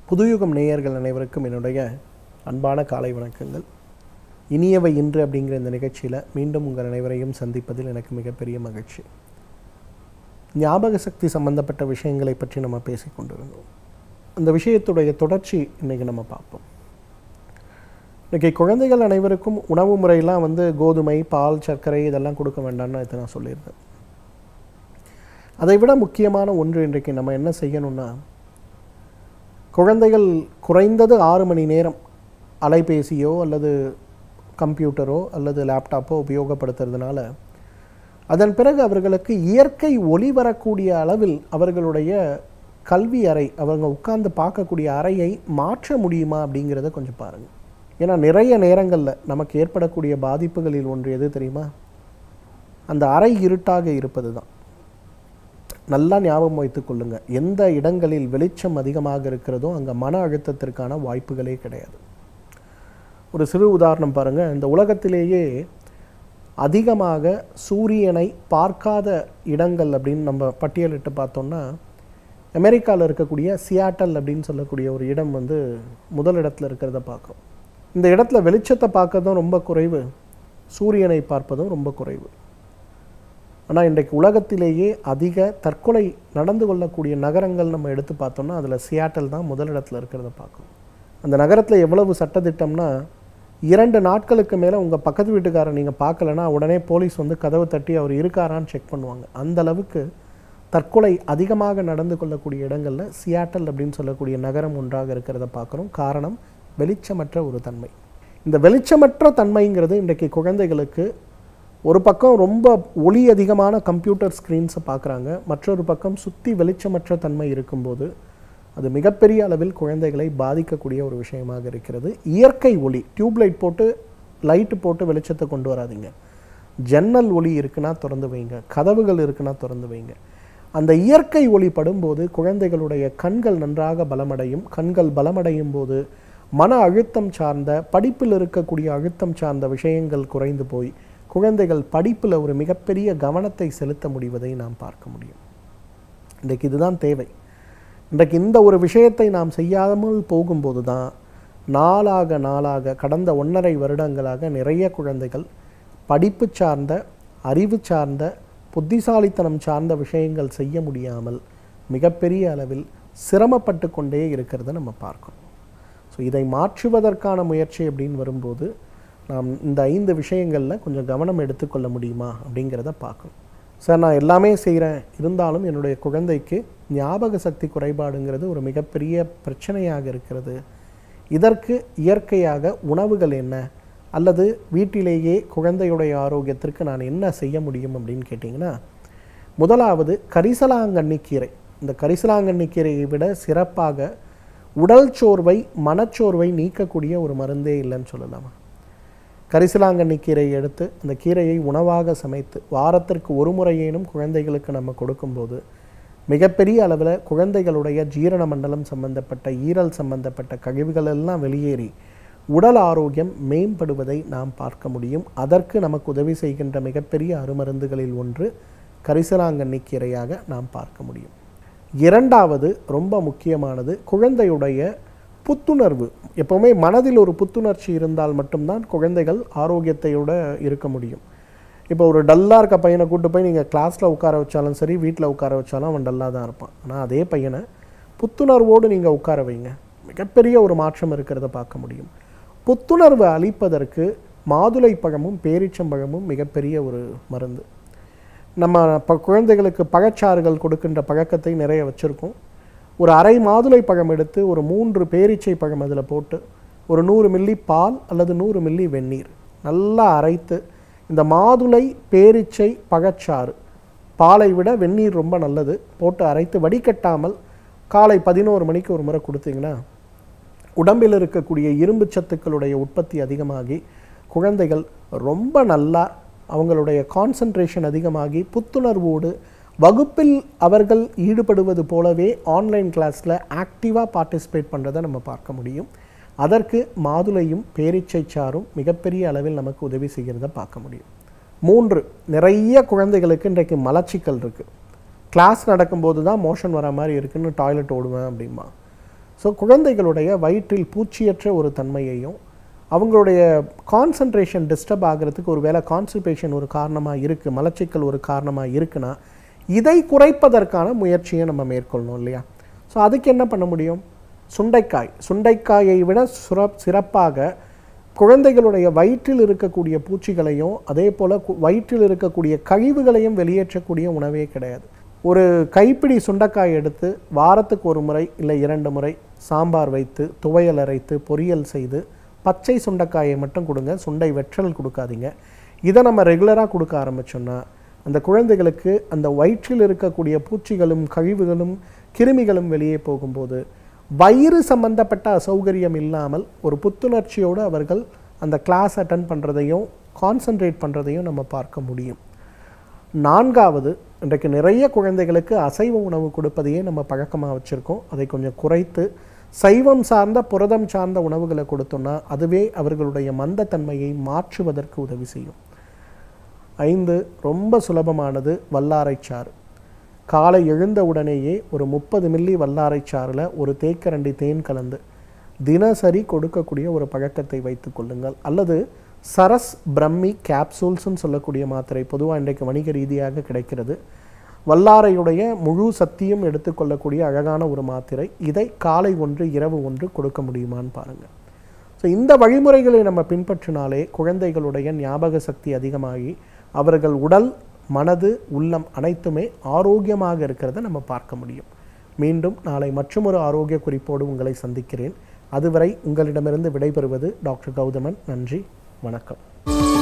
புதுயுகம் நேயர்கள் அனைவருக்கும் என்னுடைய அன்பான காலை வணக்கங்கள் இனியவை இன்று அப்படிங்கிற இந்த நிகழ்ச்சியில் மீண்டும் உங்கள் அனைவரையும் சந்திப்பதில் எனக்கு மிகப்பெரிய மகிழ்ச்சி ஞாபக சக்தி சம்பந்தப்பட்ட விஷயங்களை பற்றி நம்ம பேசிக் கொண்டிருந்தோம் அந்த விஷயத்துடைய தொடர்ச்சி இன்றைக்கி நம்ம பார்ப்போம் இன்றைக்கி குழந்தைகள் அனைவருக்கும் உணவு முறையெல்லாம் வந்து கோதுமை பால் சர்க்கரை இதெல்லாம் கொடுக்க வேண்டாம்னு இதை நான் சொல்லியிருந்தேன் அதை விட முக்கியமான ஒன்று இன்றைக்கு நம்ம என்ன செய்யணும்னா குழந்தைகள் குறைந்தது ஆறு மணி நேரம் அலைபேசியோ அல்லது கம்ப்யூட்டரோ அல்லது லேப்டாப்போ உபயோகப்படுத்துறதுனால அதன் பிறகு அவர்களுக்கு இயற்கை ஒளி வரக்கூடிய அளவில் அவர்களுடைய கல்வி அறை அவங்க உட்கார்ந்து பார்க்கக்கூடிய அறையை மாற்ற முடியுமா அப்படிங்கிறத கொஞ்சம் பாருங்கள் ஏன்னா நிறைய நேரங்களில் நமக்கு ஏற்படக்கூடிய பாதிப்புகளில் ஒன்று எது தெரியுமா அந்த அறை இருட்டாக இருப்பது தான் நல்லா ஞாபகம் வைத்துக் கொள்ளுங்க எந்த இடங்களில் வெளிச்சம் அதிகமாக இருக்கிறதோ அங்கே மன அழுத்தத்திற்கான வாய்ப்புகளே கிடையாது ஒரு சிறு உதாரணம் பாருங்க இந்த உலகத்திலேயே அதிகமாக சூரியனை பார்க்காத இடங்கள் அப்படின்னு நம்ம பட்டியலிட்டு பார்த்தோம்னா அமெரிக்காவில் இருக்கக்கூடிய சியாட்டல் அப்படின்னு சொல்லக்கூடிய ஒரு இடம் வந்து முதல் இடத்துல இருக்கிறத பார்க்குறோம் இந்த இடத்துல வெளிச்சத்தை பார்க்கறதும் ரொம்ப குறைவு சூரியனை பார்ப்பதும் ரொம்ப குறைவு ஆனால் இன்றைக்கு உலகத்திலேயே அதிக தற்கொலை நடந்து கொள்ளக்கூடிய நகரங்கள் நம்ம எடுத்து பார்த்தோம்னா அதில் சியாட்டல் தான் முதலிடத்தில் இருக்கிறத பார்க்கணும் அந்த நகரத்தில் எவ்வளவு சட்டத்திட்டம்னா இரண்டு நாட்களுக்கு மேலே உங்கள் பக்கத்து வீட்டுக்காரர் நீங்கள் பார்க்கலன்னா உடனே போலீஸ் வந்து கதவை தட்டி அவர் இருக்காரான்னு செக் பண்ணுவாங்க அந்த அளவுக்கு தற்கொலை அதிகமாக நடந்து கொள்ளக்கூடிய இடங்களில் சியாட்டல் அப்படின்னு சொல்லக்கூடிய நகரம் ஒன்றாக இருக்கிறத பார்க்குறோம் காரணம் வெளிச்சமற்ற ஒரு தன்மை இந்த வெளிச்சமற்ற தன்மைங்கிறது இன்றைக்கு குழந்தைகளுக்கு ஒரு பக்கம் ரொம்ப ஒளி அதிகமான கம்ப்யூட்டர் ஸ்க்ரீன்ஸை பார்க்குறாங்க மற்றொரு பக்கம் சுற்றி வெளிச்சமற்ற தன்மை இருக்கும்போது அது மிகப்பெரிய அளவில் குழந்தைகளை பாதிக்கக்கூடிய ஒரு விஷயமாக இருக்கிறது இயற்கை ஒளி டியூப்லைட் போட்டு லைட்டு போட்டு வெளிச்சத்தை கொண்டு வராதீங்க ஜன்னல் ஒளி இருக்குன்னா திறந்து வைங்க கதவுகள் இருக்குன்னா திறந்து வைங்க அந்த இயற்கை ஒளி படும்போது குழந்தைகளுடைய கண்கள் நன்றாக பலமடையும் கண்கள் பலமடையும் போது மன அழுத்தம் சார்ந்த படிப்பில் இருக்கக்கூடிய அழுத்தம் சார்ந்த விஷயங்கள் குறைந்து போய் குழந்தைகள் படிப்பில் ஒரு மிகப்பெரிய கவனத்தை செலுத்த முடிவதை நாம் பார்க்க முடியும் இன்றைக்கு இதுதான் தேவை இன்றைக்கு இந்த ஒரு விஷயத்தை நாம் செய்யாமல் போகும்போது தான் நாளாக நாளாக கடந்த ஒன்றரை வருடங்களாக நிறைய குழந்தைகள் படிப்பு சார்ந்த அறிவு சார்ந்த புத்திசாலித்தனம் சார்ந்த விஷயங்கள் செய்ய முடியாமல் மிகப்பெரிய அளவில் சிரமப்பட்டு கொண்டே இருக்கிறத நம்ம பார்க்கணும் ஸோ இதை மாற்றுவதற்கான முயற்சி அப்படின்னு வரும்போது நாம் இந்த ஐந்து விஷயங்களில் கொஞ்சம் கவனம் எடுத்துக்கொள்ள முடியுமா அப்படிங்கிறத பார்க்கணும் சார் நான் எல்லாமே செய்கிறேன் இருந்தாலும் என்னுடைய குழந்தைக்கு ஞாபக சக்தி குறைபாடுங்கிறது ஒரு மிகப்பெரிய பிரச்சனையாக இருக்கிறது இதற்கு இயற்கையாக உணவுகள் என்ன அல்லது வீட்டிலேயே குழந்தையுடைய ஆரோக்கியத்திற்கு நான் என்ன செய்ய முடியும் அப்படின்னு கேட்டிங்கன்னா முதலாவது கரிசலாங்கண்ணி கீரை இந்த கரிசலாங்கண்ணி கீரையை விட சிறப்பாக உடல் சோர்வை மனச்சோர்வை நீக்கக்கூடிய ஒரு மருந்தே இல்லைன்னு சொல்லலாமா கரிசலாங்கண்ணி கீரையை எடுத்து அந்த கீரையை உணவாக சமைத்து வாரத்திற்கு ஒரு முறையேனும் குழந்தைகளுக்கு நம்ம கொடுக்கும்போது மிகப்பெரிய அளவில் குழந்தைகளுடைய ஜீரண மண்டலம் சம்பந்தப்பட்ட ஈரல் சம்பந்தப்பட்ட கழிவுகள் எல்லாம் வெளியேறி உடல் ஆரோக்கியம் மேம்படுவதை நாம் பார்க்க முடியும் அதற்கு நமக்கு உதவி செய்கின்ற மிகப்பெரிய அருமருந்துகளில் ஒன்று கரிசலாங்கண்ணி கீரையாக நாம் பார்க்க முடியும் இரண்டாவது ரொம்ப முக்கியமானது குழந்தையுடைய புத்துணர்வு எப்போவுமே மனதில் ஒரு புத்துணர்ச்சி இருந்தால் மட்டும்தான் குழந்தைகள் ஆரோக்கியத்தையோட இருக்க முடியும் இப்போ ஒரு டல்லாக இருக்க பையனை கூட்டு போய் நீங்கள் கிளாஸில் உட்கார வச்சாலும் சரி வீட்டில் உட்கார வச்சாலும் அவன் டல்லாக தான் இருப்பான் ஆனால் அதே பையனை புத்துணர்வோடு நீங்கள் உட்கார வைங்க மிகப்பெரிய ஒரு மாற்றம் இருக்கிறத பார்க்க முடியும் புத்துணர்வு அளிப்பதற்கு மாதுளை பழமும் பேரிச்சம்பழமும் மிகப்பெரிய ஒரு மருந்து நம்ம இப்போ குழந்தைகளுக்கு பழச்சாறுகள் கொடுக்கின்ற பழக்கத்தை நிறைய வச்சுருக்கோம் ஒரு அரை மாதுளை பழம் எடுத்து ஒரு மூன்று பேரீச்சை பழம் அதில் போட்டு ஒரு நூறு மில்லி பால் அல்லது நூறு மில்லி வெந்நீர் நல்லா அரைத்து இந்த மாதுளை பேரீச்சை பழச்சாறு பாலை விட வெந்நீர் ரொம்ப நல்லது போட்டு அரைத்து வடிகட்டாமல் காலை பதினோரு மணிக்கு ஒரு முறை கொடுத்தீங்கன்னா உடம்பில் இருக்கக்கூடிய இரும்பு சத்துக்களுடைய உற்பத்தி அதிகமாகி குழந்தைகள் ரொம்ப நல்லா அவங்களுடைய கான்சன்ட்ரேஷன் அதிகமாகி புத்துணர்வோடு வகுப்பில் அவர்கள் ஈடுபடுவது போலவே ஆன்லைன் கிளாஸில் ஆக்டிவாக பார்ட்டிசிபேட் பண்ணுறதை நம்ம பார்க்க முடியும் அதற்கு மாதுளையும் பேரீச்சை சாறும் மிகப்பெரிய அளவில் நமக்கு உதவி செய்கிறத பார்க்க முடியும் மூன்று நிறைய குழந்தைகளுக்கு இன்றைக்கு மலச்சிக்கல் இருக்குது கிளாஸ் நடக்கும்போது தான் மோஷன் வர மாதிரி இருக்குன்னு டாய்லெட் ஓடுவேன் அப்படிமா ஸோ குழந்தைகளுடைய வயிற்றில் பூச்சியற்ற ஒரு தன்மையையும் அவங்களுடைய கான்சன்ட்ரேஷன் டிஸ்டர்ப் ஆகிறதுக்கு ஒரு வேளை கான்ஸ்டிபேஷன் ஒரு காரணமாக இருக்குது மலச்சிக்கல் ஒரு காரணமாக இருக்குன்னா இதை குறைப்பதற்கான முயற்சியை நம்ம மேற்கொள்ளணும் இல்லையா ஸோ அதுக்கு என்ன பண்ண முடியும் சுண்டைக்காய் சுண்டைக்காயை விட சுர சிறப்பாக குழந்தைகளுடைய வயிற்றில் இருக்கக்கூடிய பூச்சிகளையும் அதே போல் வயிற்றில் இருக்கக்கூடிய கழிவுகளையும் வெளியேற்றக்கூடிய உணவே கிடையாது ஒரு கைப்பிடி சுண்டைக்காய் எடுத்து வாரத்துக்கு ஒரு முறை இல்லை இரண்டு முறை சாம்பார் வைத்து துவையல் அரைத்து பொரியல் செய்து பச்சை சுண்டைக்காயை மட்டும் கொடுங்க சுண்டை வெற்றல் கொடுக்காதீங்க இதை நம்ம ரெகுலராக கொடுக்க ஆரம்பிச்சோம்னா அந்த குழந்தைகளுக்கு அந்த வயிற்றில் இருக்கக்கூடிய பூச்சிகளும் கழிவுகளும் கிருமிகளும் வெளியே போகும்போது வயிறு சம்பந்தப்பட்ட அசௌகரியம் இல்லாமல் ஒரு புத்துணர்ச்சியோடு அவர்கள் அந்த கிளாஸ் அட்டன் பண்ணுறதையும் கான்சன்ட்ரேட் பண்ணுறதையும் நம்ம பார்க்க முடியும் நான்காவது இன்றைக்கு நிறைய குழந்தைகளுக்கு அசைவ உணவு கொடுப்பதையே நம்ம பழக்கமாக வச்சுருக்கோம் அதை கொஞ்சம் குறைத்து சைவம் சார்ந்த புரதம் சார்ந்த உணவுகளை கொடுத்தோம்னா அதுவே அவர்களுடைய மந்தத்தன்மையை மாற்றுவதற்கு உதவி செய்யும் ஐந்து ரொம்ப சுலபமானது வல்லாரைச்சாறு காலை எழுந்த உடனேயே ஒரு முப்பது மில்லி வல்லாரைச்சாறில் ஒரு தேக்கரண்டி தேன் கலந்து தினசரி கொடுக்கக்கூடிய ஒரு பழக்கத்தை வைத்துக் கொள்ளுங்கள் அல்லது சரஸ் பிரம்மி கேப்சூல்ஸ்னு சொல்லக்கூடிய மாத்திரை பொதுவாக இன்றைக்கு வணிக ரீதியாக கிடைக்கிறது வல்லாரையுடைய முழு சக்தியும் எடுத்துக்கொள்ளக்கூடிய அழகான ஒரு மாத்திரை இதை காலை ஒன்று இரவு ஒன்று கொடுக்க முடியுமான்னு பாருங்கள் ஸோ இந்த வழிமுறைகளை நம்ம பின்பற்றினாலே குழந்தைகளுடைய ஞாபக சக்தி அதிகமாகி அவர்கள் உடல் மனது உள்ளம் அனைத்துமே ஆரோக்கியமாக இருக்கிறத நம்ம பார்க்க முடியும் மீண்டும் நாளை மற்றொரு ஆரோக்கிய குறிப்போடு உங்களை சந்திக்கிறேன் அதுவரை உங்களிடமிருந்து விடைபெறுவது டாக்டர் கௌதமன் நன்றி வணக்கம்